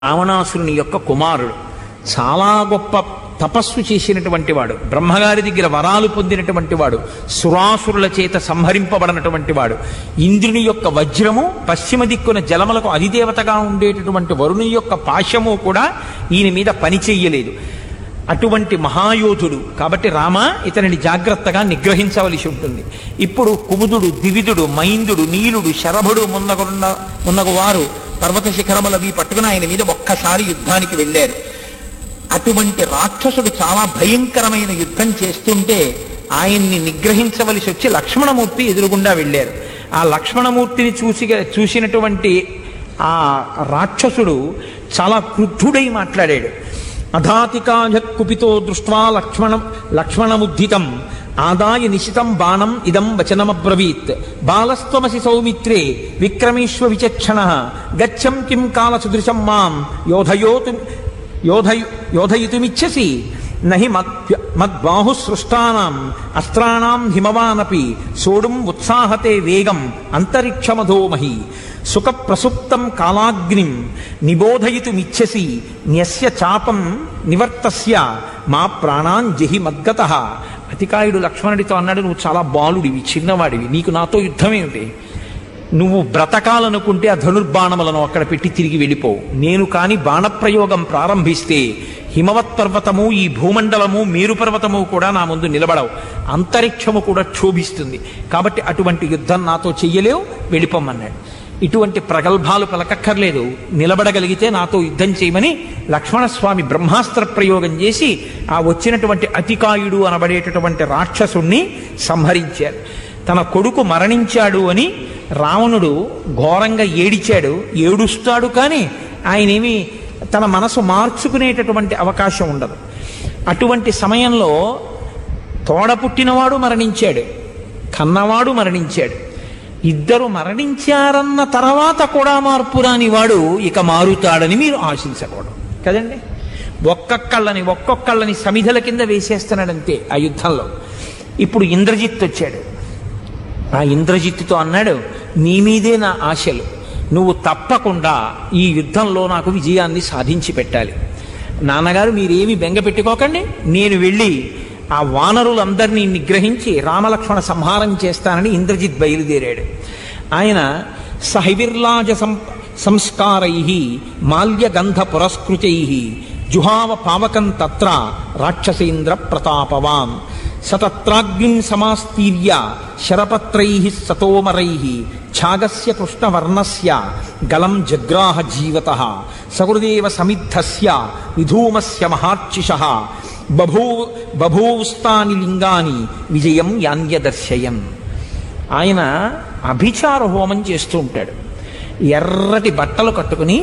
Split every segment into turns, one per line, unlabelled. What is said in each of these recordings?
రావణాసురుని యొక్క కుమారుడు చాలా గొప్ప తపస్సు చేసినటువంటి వాడు బ్రహ్మగారి దగ్గర వరాలు పొందినటువంటి వాడు సురాసురుల చేత సంహరింపబడినటువంటి వాడు ఇంద్రుని యొక్క వజ్రము పశ్చిమ దిక్కున జలములకు అధిదేవతగా ఉండేటటువంటి వరుణి యొక్క పాశము కూడా ఈయన మీద పని చెయ్యలేదు అటువంటి మహాయోధుడు కాబట్టి రామ ఇతనిని జాగ్రత్తగా నిగ్రహించవలసి ఉంటుంది ఇప్పుడు కుముదుడు దివిదుడు మైందుడు నీలుడు శరభుడు మున్నగున్న మున్నగు వారు పర్వత శిఖరములవి పట్టుకుని ఆయన మీద ఒక్కసారి యుద్ధానికి వెళ్ళారు అటువంటి రాక్షసుడు చాలా భయంకరమైన యుద్ధం చేస్తుంటే ఆయన్ని నిగ్రహించవలసి వచ్చి లక్ష్మణమూర్తి ఎదురుగుండా వెళ్ళారు ఆ లక్ష్మణమూర్తిని చూసి చూసినటువంటి ఆ రాక్షసుడు చాలా క్రుద్ధుడై మాట్లాడాడు అధాతికాయ కుపితో దృష్ట్వా లక్ష్మణ లక్ష్మణముద్ధితం ఆదాయ నిశితం బాణం ఇదం వచనమబ్రవీత్ బాలస్త్వమసి సౌమిత్రే విక్రమేశ్వ విచక్షణ గచ్చం కిం కాల సుదృశం మాం యోధయోతు యోధయు యోధయితుమిచ్చసి నహి మద్ మద్బాహుసృష్టానాం అస్త్రాణాం హిమవానపి సోడుం ఉత్సాహతే వేగం అంతరిక్షమధోమహి సుఖ ప్రసుప్తం కాలాగ్నిం నిబోధయితుమిచ్చసి న్యస్య చాపం నివర్తస్య మా ప్రాణాన్ జహి మద్గత అతికాయుడు లక్ష్మణుడితో అన్నాడు నువ్వు చాలా బాలుడివి చిన్నవాడివి నీకు నాతో యుద్ధమేమిటి నువ్వు బ్రతకాలనుకుంటే ఆ ధనుర్బాణములను అక్కడ పెట్టి తిరిగి వెళ్ళిపోవు నేను కాని బాణప్రయోగం ప్రారంభిస్తే హిమవత్ పర్వతము ఈ భూమండలము మేరు పర్వతము కూడా నా ముందు నిలబడవు అంతరిక్షము కూడా క్షోభిస్తుంది కాబట్టి అటువంటి యుద్ధం నాతో చెయ్యలేవు వెళ్ళిపోమన్నాడు ఇటువంటి ప్రగల్భాలు పలకక్కర్లేదు నిలబడగలిగితే నాతో యుద్ధం చేయమని లక్ష్మణస్వామి బ్రహ్మాస్త్ర ప్రయోగం చేసి ఆ వచ్చినటువంటి అతికాయుడు అనబడేటటువంటి రాక్షసుణ్ణి సంహరించారు తన కొడుకు మరణించాడు అని రావణుడు ఘోరంగా ఏడిచాడు ఏడుస్తాడు కానీ ఆయనేమి తన మనసు మార్చుకునేటటువంటి అవకాశం ఉండదు అటువంటి సమయంలో తోడ పుట్టినవాడు మరణించాడు కన్నవాడు మరణించాడు ఇద్దరు మరణించారన్న తర్వాత కూడా మార్పు రాని వాడు ఇక మారుతాడని మీరు ఆశించకూడదు కదండి ఒక్కొక్కళ్ళని ఒక్కొక్కళ్ళని సమిధల కింద వేసేస్తున్నాడంతే ఆ యుద్ధంలో ఇప్పుడు ఇంద్రజిత్ వచ్చాడు ఆ ఇంద్రజిత్తుతో అన్నాడు నీ మీదే నా ఆశలు నువ్వు తప్పకుండా ఈ యుద్ధంలో నాకు విజయాన్ని సాధించి పెట్టాలి నాన్నగారు మీరేమి బెంగ పెట్టుకోకండి నేను వెళ్ళి ఆ వానరులందరినీ నిగ్రహించి రామలక్ష్మణ సంహారం చేస్తానని ఇంద్రజిత్ బయలుదేరాడు ఆయన సహివిర్లాజ సం సంస్కారై మాల్యగంధ పురస్కృతై జుహావ పావకం తత్ర రాక్షసేంద్ర ప్రతాపవాన్ సతత్రాగ్నిం సమాస్తీర్య శరపత్రై సతోమరై ఛాగస్య కృష్ణవర్ణస్య గలం జగ్రాహ జీవత సహృదేవ సమిద్ధస్య విధూమస్య మహార్చిష బభూ బభూస్తాని లింగాని విజయం యాన్యదర్శయన్ ఆయన అభిచార హోమం చేస్తూ ఉంటాడు ఎర్రటి బట్టలు కట్టుకుని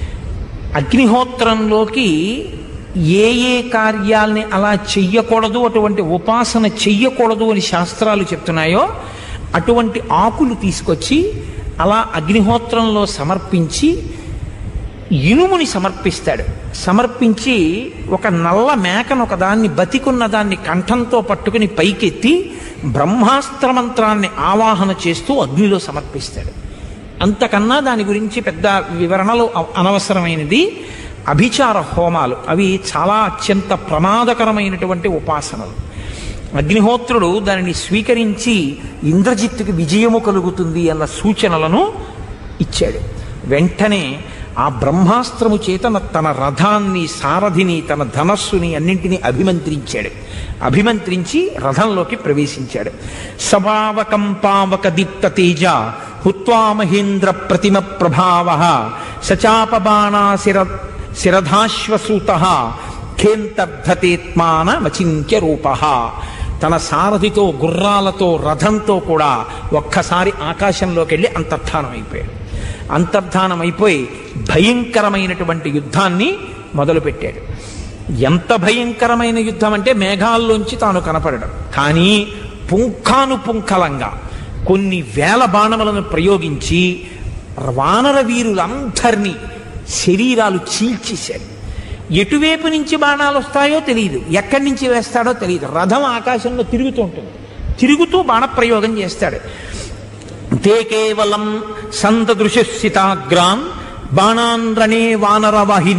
అగ్నిహోత్రంలోకి ఏ ఏ కార్యాల్ని అలా చెయ్యకూడదు అటువంటి ఉపాసన చెయ్యకూడదు అని శాస్త్రాలు చెప్తున్నాయో అటువంటి ఆకులు తీసుకొచ్చి అలా అగ్నిహోత్రంలో సమర్పించి ఇనుముని సమర్పిస్తాడు సమర్పించి ఒక నల్ల మేకను ఒక దాన్ని బతికున్న దాన్ని కంఠంతో పట్టుకుని పైకెత్తి బ్రహ్మాస్త్ర మంత్రాన్ని ఆవాహన చేస్తూ అగ్నిలో సమర్పిస్తాడు అంతకన్నా దాని గురించి పెద్ద వివరణలు అవ- అనవసరమైనది అభిచార హోమాలు అవి చాలా అత్యంత ప్రమాదకరమైనటువంటి ఉపాసనలు అగ్నిహోత్రుడు దానిని స్వీకరించి ఇంద్రజిత్తుకి విజయము కలుగుతుంది అన్న సూచనలను ఇచ్చాడు వెంటనే ఆ బ్రహ్మాస్త్రము చేత న- తన రథాన్ని సారథిని తన ధనస్సుని అన్నింటినీ అభిమంత్రించాడు అభిమంత్రించి రథంలోకి ప్రవేశించాడు సభావకం పావక దీప్త తేజ హుత్వా మహేంద్ర ప్రతిమ ప్రభావ సచాపబాణా శిర శిరధాశ్వసూత ఖేంతర్ధతేత్మాన మచింత్య రూప తన సారథితో గుర్రాలతో రథంతో కూడా ఒక్కసారి ఆకాశంలోకి వెళ్ళి అంతర్ధానం అయిపోయాడు అంతర్ధానం అయిపోయి భయంకరమైనటువంటి యుద్ధాన్ని మొదలుపెట్టాడు ఎంత భయంకరమైన యుద్ధం అంటే మేఘాల్లోంచి తాను కనపడడం కానీ పుంఖానుపుంఖలంగా కొన్ని వేల బాణములను ప్రయోగించి వానర వీరులందరినీ శరీరాలు చీల్చేశాడు ఎటువైపు నుంచి బాణాలు వస్తాయో తెలియదు ఎక్కడి నుంచి వేస్తాడో తెలియదు రథం ఆకాశంలో తిరుగుతూ ఉంటుంది తిరుగుతూ బాణప్రయోగం చేస్తాడు తే కేవలం సంతదృశితాగ్రాన్ బాణాన్ రణే వానర వాహిని